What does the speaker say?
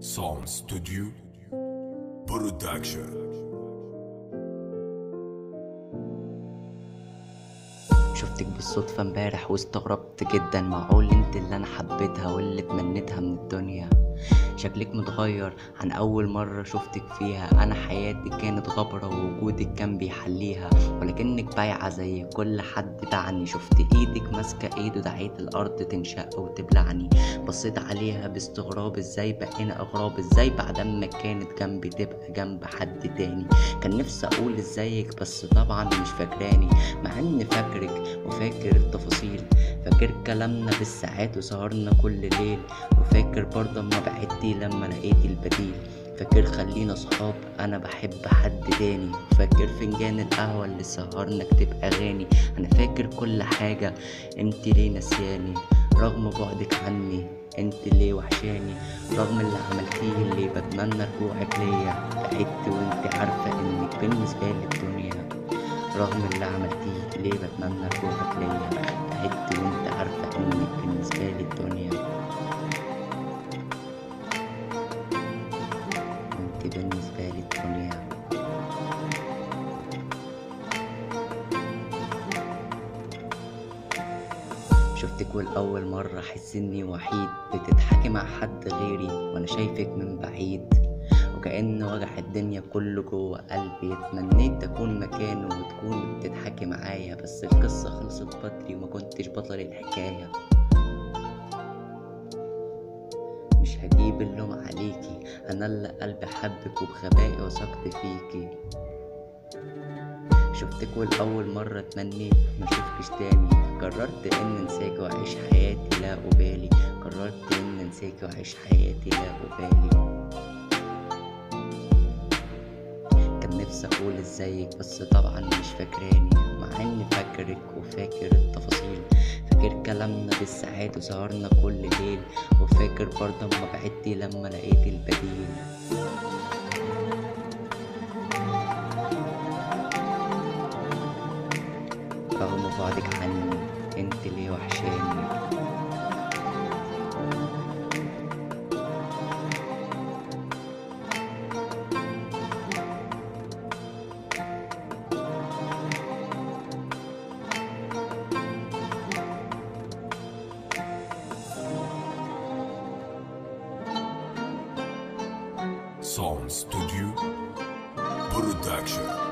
Sound Studio Production شفتك بالصدفة امبارح واستغربت جدا معقول انت اللي انا حبيتها واللي تمنيتها من الدنيا شكلك متغير عن اول مرة شفتك فيها انا حياتي كانت غبرة ووجودك كان بيحليها ولكنك بايعة زي كل حد باعني شفت ايدك ماسكة ايده دعيت الارض تنشق وتبلعني بصيت عليها باستغراب ازاي بقينا اغراب ازاي بعد ما كانت جنبي تبقى جنب حد تاني كان نفسي اقول ازيك بس طبعا مش فاكراني مع اني فاكرك وفاكر التفاصيل فاكر كلامنا بالساعات وسهرنا كل ليل وفاكر برضه ما بعدتي لما لقيت البديل فاكر خلينا صحاب انا بحب حد تاني فاكر فنجان القهوة اللي سهرنا كتب اغاني انا فاكر كل حاجة انت ليه نسياني رغم بعدك عني انت ليه وحشاني رغم اللي عملتيه اللي بتمنى رجوعك ليا بعدت وانت عارفة انك بالنسبة لي الدنيا رغم اللي عملتيه ليه بتمنى رجوعك ليا بعدت وانت عارفة انك بالنسبة لي الدنيا انت بالنسبة لي الدنيا شفتك والأول مرة أحس إني وحيد بتضحكي مع حد غيري وأنا شايفك من بعيد وكأن وجع الدنيا كله جوه قلبي اتمنيت أكون مكانه وتكوني بتضحكي معايا بس القصة خلصت بدري وما كنتش بطل الحكاية مش هجيب اللوم عليكي أنا اللي قلبي حبك وبغبائي وثقت فيكي شفتك والأول مرة اتمنيت ما اشوفكش تاني قررت ان انساك واعيش حياتي لا أبالي قررت ان انساك واعيش حياتي لا أبالي كان نفسي اقول ازيك بس طبعا مش فاكراني مع اني فاكرك وفاكر التفاصيل فاكر كلامنا بالساعات وسهرنا كل ليل وفاكر برضه اما بعدتي لما لقيت البديل رغم بعدك عني انت ليه وحشاني Sound Studio Production